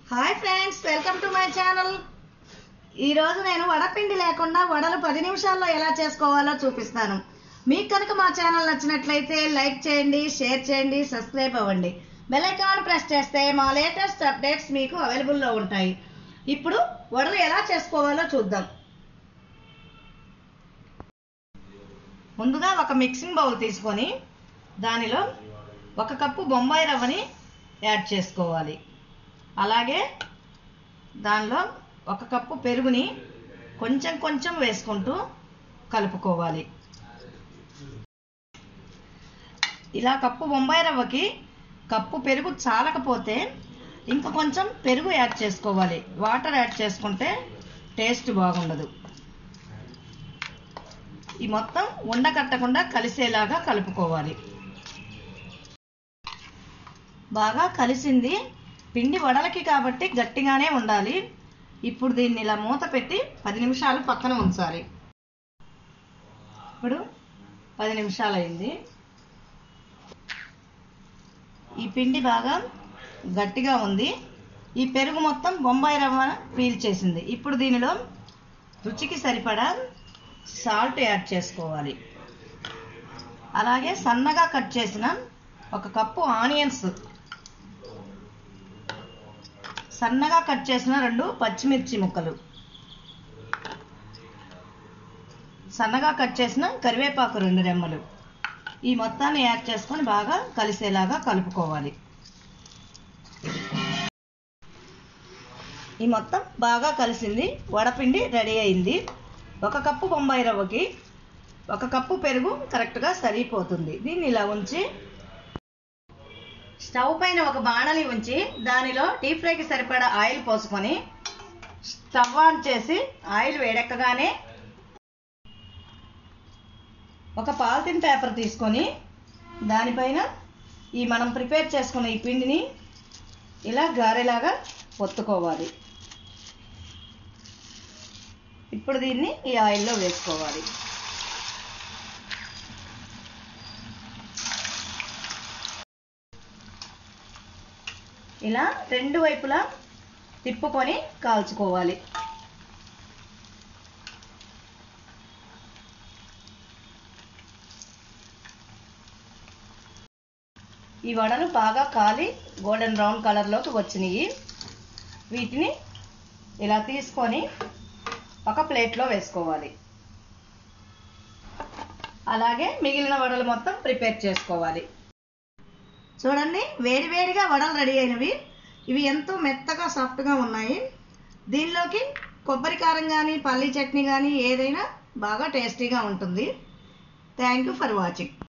hi friends welcome to my channel ఈరోజు నేను వడపిండి లేకుండా వడలు పది నిమిషాల్లో ఎలా చేసుకోవాలో చూపిస్తాను మీకు కనుక మా ఛానల్ నచ్చినట్లయితే లైక్ చేయండి షేర్ చేయండి సబ్స్క్రైబ్ అవ్వండి బెల్ ఐకాన్ ప్రెస్ చేస్తే మా లేటెస్ట్ అప్డేట్స్ మీకు అవైలబుల్లో ఉంటాయి ఇప్పుడు వడలు ఎలా చేసుకోవాలో చూద్దాం ముందుగా ఒక మిక్సింగ్ బౌల్ తీసుకొని దానిలో ఒక కప్పు బొంబాయి రవ్వని యాడ్ చేసుకోవాలి అలాగే దానిలో ఒక కప్పు పెరుగుని కొంచెం కొంచెం వేసుకుంటూ కలుపుకోవాలి ఇలా కప్పు బొంబాయి రవ్వకి కప్పు పెరుగు చాలకపోతే ఇంకా కొంచెం పెరుగు యాడ్ చేసుకోవాలి వాటర్ యాడ్ చేసుకుంటే టేస్ట్ బాగుండదు ఈ మొత్తం ఉండకట్టకుండా కలిసేలాగా కలుపుకోవాలి బాగా కలిసింది పిండి వడలకి కాబట్టి గట్టిగానే ఉండాలి ఇప్పుడు దీన్ని ఇలా మూత పెట్టి పది నిమిషాలు పక్కన ఉంచాలి ఇప్పుడు పది నిమిషాలు అయింది ఈ పిండి బాగా గట్టిగా ఉంది ఈ పెరుగు మొత్తం బొంబాయి రవ్వ పీల్చేసింది ఇప్పుడు దీనిలో రుచికి సరిపడా సాల్ట్ యాడ్ చేసుకోవాలి అలాగే సన్నగా కట్ చేసిన ఒక కప్పు ఆనియన్స్ సన్నగా కట్ చేసిన రెండు పచ్చిమిర్చి ముక్కలు సన్నగా కట్ చేసిన కరివేపాకు రెండు రెమ్మలు ఈ మొత్తాన్ని యాడ్ చేసుకొని బాగా కలిసేలాగా కలుపుకోవాలి ఈ మొత్తం బాగా కలిసింది వడపిండి రెడీ అయింది ఒక కప్పు బొంబాయి రవ్వకి ఒక కప్పు పెరుగు కరెక్ట్గా సరిపోతుంది దీన్ని ఇలా ఉంచి స్టవ్ పైన ఒక బాణలి ఉంచి దానిలో డీప్ ఫ్రైకి సరిపడా ఆయిల్ పోసుకొని స్టవ్ ఆన్ చేసి ఆయిల్ వేడెక్కగానే ఒక పాలిథిన్ పేపర్ తీసుకొని దానిపైన ఈ మనం ప్రిపేర్ చేసుకున్న ఈ పిండిని ఇలా గారెలాగా ఒత్తుకోవాలి ఇప్పుడు దీన్ని ఈ ఆయిల్లో వేసుకోవాలి ఇలా రెండు వైపులా తిప్పుకొని కాల్చుకోవాలి ఈ వడలు బాగా కాలి గోల్డెన్ బ్రౌన్ కలర్లోకి వచ్చినాయి వీటిని ఇలా తీసుకొని ఒక ప్లేట్లో వేసుకోవాలి అలాగే మిగిలిన వడలు మొత్తం ప్రిపేర్ చేసుకోవాలి చూడండి వేడివేడిగా వడలు రెడీ అయినవి ఇవి ఎంతో మెత్తగా సాఫ్ట్గా ఉన్నాయి దీనిలోకి కొబ్బరి కారం కానీ పల్లీ చట్నీ కానీ ఏదైనా బాగా టేస్టీగా ఉంటుంది థ్యాంక్ యూ ఫర్ వాచింగ్